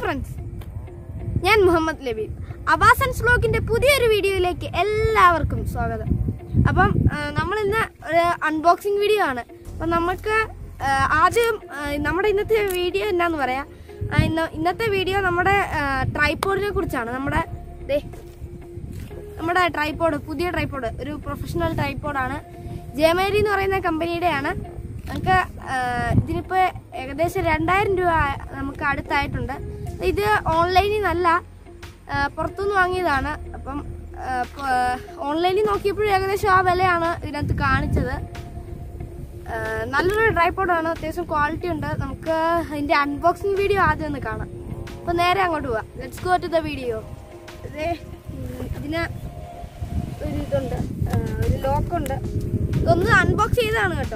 friends ഞാൻ മുഹമ്മദ് ലബീബ് അബാസൻസ് വ്ലോഗിന്റെ പുതിയൊരു വീഡിയോയിലേക്ക് എല്ലാവർക്കും സ്വാഗതം അപ്പം നമ്മൾ ഇന്ന് ഒരു അൺബോക്സിംഗ് വീഡിയോ ആണ് അപ്പം നമുക്ക് ആ, ആദ്യം ആ, നമ്മുടെ ഇന്നത്തെ വീഡിയോ എന്നാന്ന് പറയാം ആ, ഇന്ന് ഇന്നത്തെ വീഡിയോ നമ്മുടെ ട്രൈപ്പോഡിനെ കുറിച്ചാണ് നമ്മുടെ ദേ നമ്മുടെ ട്രൈപ്പോഡ് പുതിയ ട്രൈപ്പോഡ് ഒരു പ്രൊഫഷണൽ ട്രൈപ്പോഡാണ് ജയമേരി എന്ന് പറയുന്ന കമ്പനിയുടെയാണ് നമുക്ക് ആ, ഇതിനിപ്പോൾ ഏകദേശം രണ്ടായിരം രൂപ നമുക്ക് അടുത്തായിട്ടുണ്ട് ഇത് ഓൺലൈനിൽ നിന്നല്ല ആ, പുറത്തുനിന്ന് വാങ്ങിയതാണ് അപ്പം ആ, പ- ഓൺലൈനിൽ നോക്കിയപ്പോഴും ഏകദേശം ആ വിലയാണ് ഇതിനകത്ത് കാണിച്ചത് ആ, നല്ലൊരു ട്രൈപ്പോഡാണ് അത്യാവശ്യം ക്വാളിറ്റി ഉണ്ട് നമുക്ക് അതിൻ്റെ അൺബോക്സിങ് വീഡിയോ ആദ്യം ഒന്ന് കാണാം അപ്പോൾ നേരെ അങ്ങോട്ട് പോവാം let's go to the video ഇതേ ഉം, ഇതിന് ഒരു ഇതുണ്ട് ആ, ഒരു ലോക്കുണ്ട് ഇതൊന്ന് അൺബോക്സ് ചെയ്തതാണ് കേട്ടോ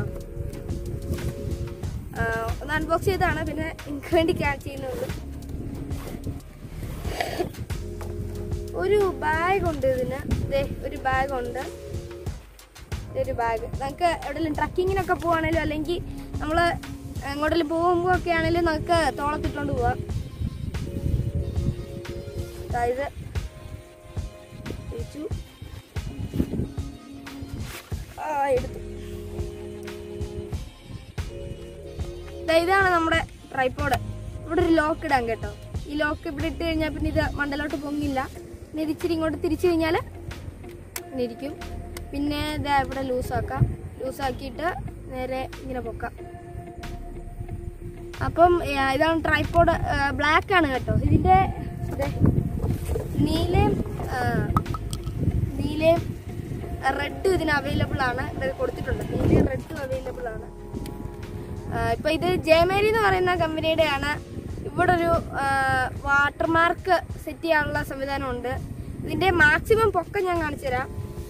ആ, ഒന്ന് അൺബോക്സ് ചെയ്തതാണ് പിന്നെ എനിക്ക് വേണ്ടി ക്യാ ചെയ്യുന്നുള്ളൂ ഒരു ബാഗ് ഉണ്ട് ഇതിന് ദേ ഒരു ബാഗ് ഉണ്ട് ഒരു ബാഗ് നമുക്ക് എവിടെയെങ്കിലും ട്രക്കിങ്ങിനൊക്കെ പോവാണേലും അല്ലെങ്കിൽ നമ്മൾ എങ്ങോട്ടെങ്കിലും പോകുമ്പോൾ ഒക്കെ ആണെങ്കിലും നമുക്ക് തോളത്തിട്ടോണ്ട് പോവാം അതായത് തിരിച്ചു ആ എടുത്തു ദേ ഇതാണ് നമ്മുടെ ട്രൈപ്പോഡ് ഇവിടെ ഒരു ലോക്ക് ഇടാൻ കേട്ടോ ഈ ലോക്ക് ഇവിടെ ഇട്ട് കഴിഞ്ഞാൽ പിന്നെ ഇത് മണ്ടലോട്ട് പൊങ്ങില്ല പിന്നെ ഇത് ഇച്ചിരി ഇങ്ങോട്ട് തിരിച്ചു കഴിഞ്ഞാൽ ഇങ്ങനെ ഇരിക്കും പിന്നെ ഇതാ ഇവിടെ ലൂസാക്കാം ലൂസാക്കിയിട്ട് നേരെ ഇങ്ങനെ പൊക്കാം അപ്പം ആ, ഇതാണ് ട്രൈപ്പോഡ് ബ്ലാക്ക് ആണ് കേട്ടോ ഇതിൻ്റെ ദേ, നീലയും ആ, നീലയും റെഡും ഇതിന് അവൈലബിൾ ആണ് ഇത് കൊടുത്തിട്ടുണ്ട് നീലയും റെഡും അവൈലബിൾ ആണ് ആ, ഇപ്പൊ ഇത് ജയമേരി എന്ന് പറയുന്ന കമ്പനിയുടെയാണ് ഇവിടെ ഒരു വാട്ടർമാർക്ക് സെറ്റ് ചെയ്യാനുള്ള സംവിധാനമുണ്ട് ഇതിന്റെ മാക്സിമം പൊക്കം ഞാൻ കാണിച്ചു തരാം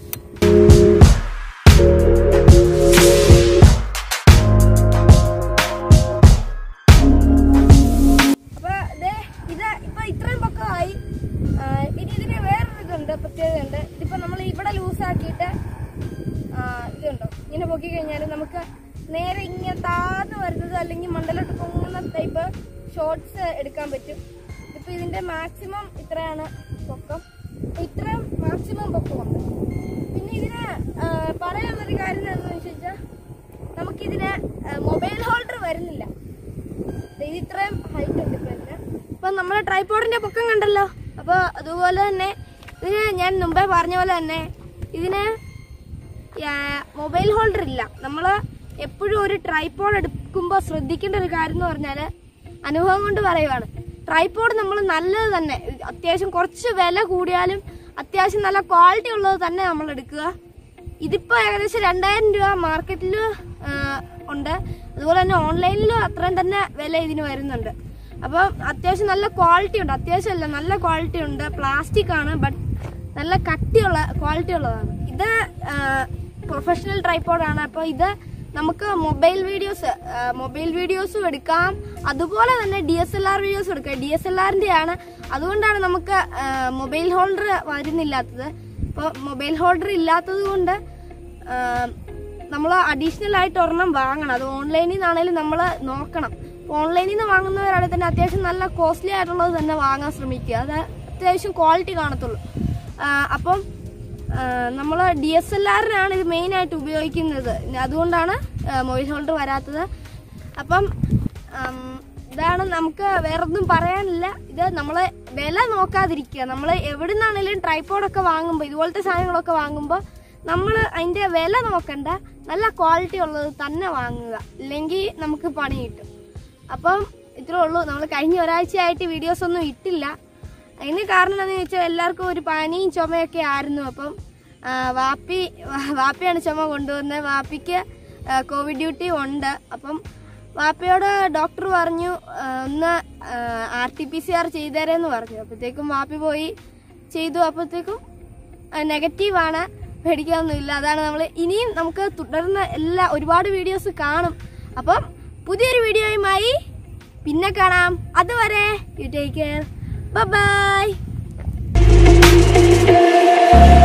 അപ്പൊ ദേ ഇത് ഇപ്പൊ ഇത്രയും പൊക്കമായി ആ, ഇനി ഇതിന് വേറൊരു ഇതുണ്ട് പ്രത്യേകതയുണ്ട് ഇതിപ്പോ നമ്മൾ ഇവിടെ ലൂസാക്കിയിട്ട് ഇതുണ്ടോ ഇങ്ങനെ പൊക്കി കഴിഞ്ഞാൽ നമുക്ക് നേരെ ഇങ്ങനെ താഴ്ന്നു വരുന്നത് അല്ലെങ്കിൽ മണ്ടലോട്ട് പൊങ്ങുന്ന ടൈപ്പ് ഷോർട്സ് എടുക്കാൻ പറ്റും ഇപ്പൊ ഇതിന്റെ മാക്സിമം ഇത്രയാണ് പൊക്കം അപ്പൊ ഇത്രയും മാക്സിമം പൊക്കമുണ്ട് പിന്നെ ഇതിന് ആ, പറയാനുള്ളൊരു കാര്യം എന്താണെന്ന് വെച്ചാൽ നമുക്കിതിന് മൊബൈൽ ഹോൾഡർ വരുന്നില്ല ദേ ഇത് ഇത്രയും ഹൈറ്റ് ഉണ്ട് ഇപ്പൊ ഇതിന് അപ്പൊ നമ്മുടെ ട്രൈപ്പോഡിന്റെ പൊക്കം കണ്ടല്ലോ അപ്പൊ അതുപോലെ തന്നെ ഇതിന് ഞാൻ മുമ്പേ പറഞ്ഞ പോലെ തന്നെ ഇതിന് മൊബൈൽ ഹോൾഡർ ഇല്ല നമ്മൾ എപ്പോഴും ഒരു ട്രൈപ്പോഡ് എടുക്കുമ്പോൾ ശ്രദ്ധിക്കേണ്ട ഒരു കാര്യം എന്ന് പറഞ്ഞാൽ അനുഭവം കൊണ്ട് പറയുവാണ് ട്രൈപ്പോഡ് നമ്മൾ നല്ലത് തന്നെ അത്യാവശ്യം കുറച്ച് വില കൂടിയാലും അത്യാവശ്യം നല്ല ക്വാളിറ്റി ഉള്ളത് തന്നെ നമ്മൾ എടുക്കുക ഇതിപ്പോ ഏകദേശം രണ്ടായിരം രൂപ മാർക്കറ്റിൽ ഉണ്ട് അതുപോലെ തന്നെ ഓൺലൈനിലും അത്രയും തന്നെ വില ഇതിന് വരുന്നുണ്ട് അപ്പം അത്യാവശ്യം നല്ല ക്വാളിറ്റി ഉണ്ട് അത്യാവശ്യം അല്ല നല്ല ക്വാളിറ്റി ഉണ്ട് പ്ലാസ്റ്റിക് ആണ് ബട്ട് നല്ല കട്ടിയുള്ള ക്വാളിറ്റി ഉള്ളതാണ് ഇത് പ്രൊഫഷണൽ ട്രൈപ്പോഡാണ് അപ്പോൾ ഇത് നമുക്ക് മൊബൈൽ വീഡിയോസ് മൊബൈൽ വീഡിയോസും എടുക്കാം അതുപോലെ തന്നെ ഡി എസ് എൽ ആർ വീഡിയോസും എടുക്കാം ഡി എസ് എൽ ആറിൻ്റെ ആണ് അതുകൊണ്ടാണ് നമുക്ക് മൊബൈൽ ഹോൾഡർ വരുന്നില്ലാത്തത് ഇപ്പോൾ മൊബൈൽ ഹോൾഡർ ഇല്ലാത്തത് കൊണ്ട് നമ്മൾ അഡീഷണൽ ആയിട്ട് ഒരെണ്ണം വാങ്ങണം അത് ഓൺലൈനിൽ നിന്നാണെങ്കിലും നമ്മൾ നോക്കണം ഓൺലൈനിൽ നിന്ന് വാങ്ങുന്നവരാണെങ്കിൽ തന്നെ അത്യാവശ്യം നല്ല കോസ്റ്റ്ലി ആയിട്ടുള്ളത് തന്നെ വാങ്ങാൻ ശ്രമിക്കുക അത് അത്യാവശ്യം ക്വാളിറ്റി കാണത്തുള്ളൂ ആ, അപ്പം നമ്മൾ ഡി എസ് എൽ ആറിനാണ് ഇത് മെയിൻ ആയിട്ട് ഉപയോഗിക്കുന്നത് അതുകൊണ്ടാണ് മൊബൈൽ ഹോൾഡർ വരാത്തത് അപ്പം ഉം, ഇതാണ് നമുക്ക് വേറൊന്നും പറയാനില്ല ഇത് നമ്മൾ വില നോക്കാതിരിക്കുക നമ്മൾ എവിടെ നിന്നാണെങ്കിലും ട്രൈപ്പോഡൊക്കെ വാങ്ങുമ്പോൾ ഇതുപോലത്തെ സാധനങ്ങളൊക്കെ വാങ്ങുമ്പോൾ നമ്മൾ അതിൻ്റെ വില നോക്കണ്ട നല്ല ക്വാളിറ്റി ഉള്ളത് തന്നെ വാങ്ങുക ഇല്ലെങ്കിൽ നമുക്ക് പണി കിട്ടും അപ്പം ഇത്രേ ഉള്ളൂ നമ്മൾ കഴിഞ്ഞ ഒരാഴ്ചയായിട്ട് വീഡിയോസ് ഒന്നും ഇട്ടില്ല അതിന് കാരണം എന്താണെന്ന് ചോദിച്ചാൽ എല്ലാവർക്കും ഒരു പനിയും ചുമയൊക്കെ ആയിരുന്നു അപ്പം ആ, വാപ്പി വാപ്പിയാണ് ചുമ കൊണ്ടുവന്നത് വാപ്പിക്ക് ആ, കോവിഡ് ഡ്യൂട്ടി ഉണ്ട് അപ്പം വാപ്പയോട് ഡോക്ടർ പറഞ്ഞു ആ, ഒന്ന് R T P C R ചെയ്തേരെന്ന് പറഞ്ഞു അപ്പോഴത്തേക്കും വാപ്പി പോയി ചെയ്തു അപ്പോഴത്തേക്കും നെഗറ്റീവാണ് പേടിക്കാനൊന്നുമില്ല അതാണ് നമ്മൾ ഇനിയും നമുക്ക് തുടർന്ന് എല്ലാ ഒരുപാട് വീഡിയോസ് കാണും അപ്പം പുതിയൊരു വീഡിയോയുമായി പിന്നെ കാണാം അതുവരെ യു ടേക്ക് കെയർ ബൈ